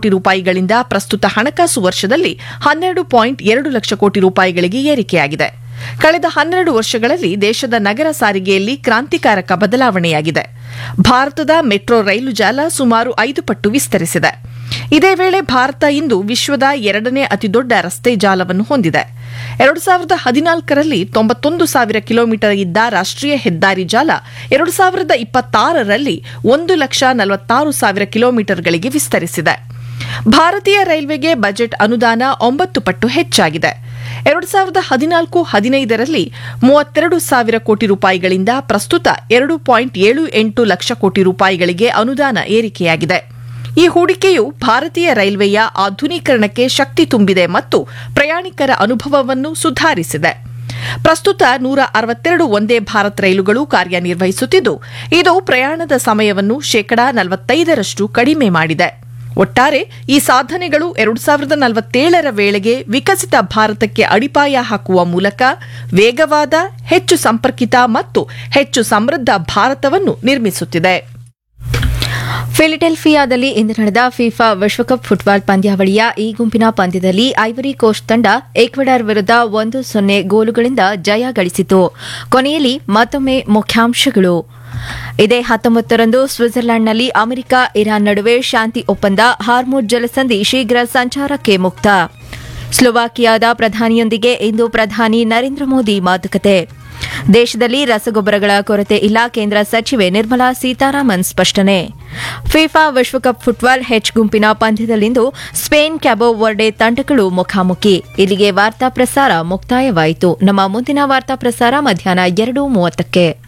ಕೋಟಿ ರೂಪಾಯಿಗಳಿಂದ ಪ್ರಸ್ತುತ ಹಣಕಾಸು ವರ್ಷದಲ್ಲಿ ಹನ್ನೆರಡು ಪಾಯಿಂಟ್ ಎರಡು ಲಕ್ಷ ಕೋಟಿ ರೂಪಾಯಿಗಳಿಗೆ ಏರಿಕೆಯಾಗಿದೆ ಕಳೆದ ಹನ್ನೆರಡು ವರ್ಷಗಳಲ್ಲಿ ದೇಶದ ನಗರ ಸಾರಿಗೆಯಲ್ಲಿ ಕ್ರಾಂತಿಕಾರಕ ಬದಲಾವಣೆಯಾಗಿದೆ ಭಾರತದ ಮೆಟ್ರೋ ರೈಲು ಜಾಲ ಸುಮಾರು ಐದು ಪಟ್ಟು ವಿಸ್ತರಿಸಿದೆ ಇದೇ ವೇಳೆ ಭಾರತ ಇಂದು ವಿಶ್ವದ ಎರಡನೇ ಅತಿದೊಡ್ಡ ರಸ್ತೆ ಜಾಲವನ್ನು ಹೊಂದಿದೆ ಎರಡು ಸಾವಿರದ ಹದಿನಾಲ್ಕರಲ್ಲಿ ತೊಂಬತ್ತೊಂದು ಸಾವಿರ ಕಿಲೋಮೀಟರ್ ಇದ್ದ ರಾಷ್ಟ್ರೀಯ ಹೆದ್ದಾರಿ ಜಾಲ ಎರಡು ಸಾವಿರದ ಇಪ್ಪತ್ತಾರರಲ್ಲಿ ಒಂದು ಲಕ್ಷ ನಲವತ್ತಾರು ಸಾವಿರ ಕಿಲೋಮೀಟರ್ಗಳಿಗೆ ವಿಸ್ತರಿಸಿದೆ ಭಾರತೀಯ ರೈಲ್ವೆಗೆ ಬಜೆಟ್ ಅನುದಾನ ಒಂಬತ್ತು ಪಟ್ಟು ಹೆಚ್ಚಾಗಿದೆ ಎರಡು ಸಾವಿರದ ಹದಿನಾಲ್ಕು ಹದಿನೈದರಲ್ಲಿ ಮೂವತ್ತೆರಡು ಸಾವಿರ ಕೋಟಿ ರೂಪಾಯಿಗಳಿಂದ ಪ್ರಸ್ತುತ ಎರಡು ಪಾಯಿಂಟ್ ಏಳು ಎಂಟು ಲಕ್ಷ ಕೋಟಿ ರೂಪಾಯಿಗಳಿಗೆ ಅನುದಾನ ಏರಿಕೆಯಾಗಿದೆ ಈ ಹೂಡಿಕೆಯು ಭಾರತೀಯ ರೈಲ್ವೆಯ ಆಧುನೀಕರಣಕ್ಕೆ ಶಕ್ತಿ ತುಂಬಿದೆ ಮತ್ತು ಪ್ರಯಾಣಿಕರ ಅನುಭವವನ್ನು ಸುಧಾರಿಸಿದೆ ಪ್ರಸ್ತುತ ನೂರ ಅರವತ್ತೆರಡು ಒಂದೇ ಭಾರತ್ ರೈಲುಗಳು ಕಾರ್ಯನಿರ್ವಹಿಸುತ್ತಿದ್ದು ಇದು ಪ್ರಯಾಣದ ಸಮಯವನ್ನು ಶೇಕಡಾ ನಲವತ್ತೈದರಷ್ಟು ಕಡಿಮೆ ಮಾಡಿದೆ ಒಟ್ಟಾರೆ ಈ ಸಾಧನೆಗಳು ಎರಡು ಸಾವಿರದ ನಲವತ್ತೇಳರ ವೇಳೆಗೆ ವಿಕಸಿತ ಭಾರತಕ್ಕೆ ಅಡಿಪಾಯ ಹಾಕುವ ಮೂಲಕ ವೇಗವಾದ ಹೆಚ್ಚು ಸಂಪರ್ಕಿತ ಮತ್ತು ಹೆಚ್ಚು ಸಮೃದ್ಧ ಭಾರತವನ್ನು ನಿರ್ಮಿಸುತ್ತಿದೆ ಫಿಲಿಡೆಲ್ಫಿಯಾದಲ್ಲಿ ಇಂದು ನಡೆದ ಫಿಫಾ ವಿಶ್ವಕಪ್ ಫುಟ್ಬಾಲ್ ಪಂದ್ಯಾವಳಿಯ ಈ ಗುಂಪಿನ ಪಂದ್ಯದಲ್ಲಿ ಐವರಿ ಕೋಸ್ಟ್ ತಂಡ ಈಕ್ವೆಡಾರ್ ವಿರುದ್ಧ ಒಂದು ಸೊನ್ನೆ ಗೋಲುಗಳಿಂದ ಜಯ ಗಳಿಸಿತು ಕೊನೆಯಲ್ಲಿ ಮತ್ತೊಮ್ಮೆ ಮುಖ್ಯಾಂಶಗಳು ಇದೇ ಹತ್ತೊಂಬತ್ತರಂದು ಸ್ವಿಟ್ಜರ್ಲೆಂಡ್ನಲ್ಲಿ ಅಮೆರಿಕ ಇರಾನ್ ನಡುವೆ ಶಾಂತಿ ಒಪ್ಪಂದ ಹಾರ್ಮುಡ್ ಜಲಸಂಧಿ ಶೀಘ್ರ ಸಂಚಾರಕ್ಕೆ ಮುಕ್ತ ಸ್ಲೋವಾಕಿಯಾದ ಪ್ರಧಾನಿಯೊಂದಿಗೆ ಇಂದು ಪ್ರಧಾನಿ ನರೇಂದ್ರ ಮೋದಿ ಮಾತುಕತೆ ದೇಶದಲ್ಲಿ ರಸಗೊಬ್ಬರಗಳ ಕೊರತೆ ಇಲ್ಲ ಕೇಂದ್ರ ಸಚಿವೆ ನಿರ್ಮಲಾ ಸೀತಾರಾಮನ್ ಸ್ಪಷ್ಟನೆ ಫಿಫಾ ವಿಶ್ವಕಪ್ ಫುಟ್ಬಾಲ್ ಹೆಚ್ ಗುಂಪಿನ ಪಂದ್ಯದಲ್ಲಿಂದು ಸ್ಪೇನ್ ಕ್ಯಾಬೋ ವರ್ಡೆ ತಂಡಗಳು ಮುಖಾಮುಖಿ ಇಲ್ಲಿಗೆ ವಾರ್ತಾ ಪ್ರಸಾರ ಮುಕ್ತಾಯವಾಯಿತು ನಮ್ಮ ಮುಂದಿನ ವಾರ್ತಾ ಪ್ರಸಾರ ಮಧ್ಯಾಹ್ನ ಎರಡು ಮೂವತ್ತಕ್ಕೆ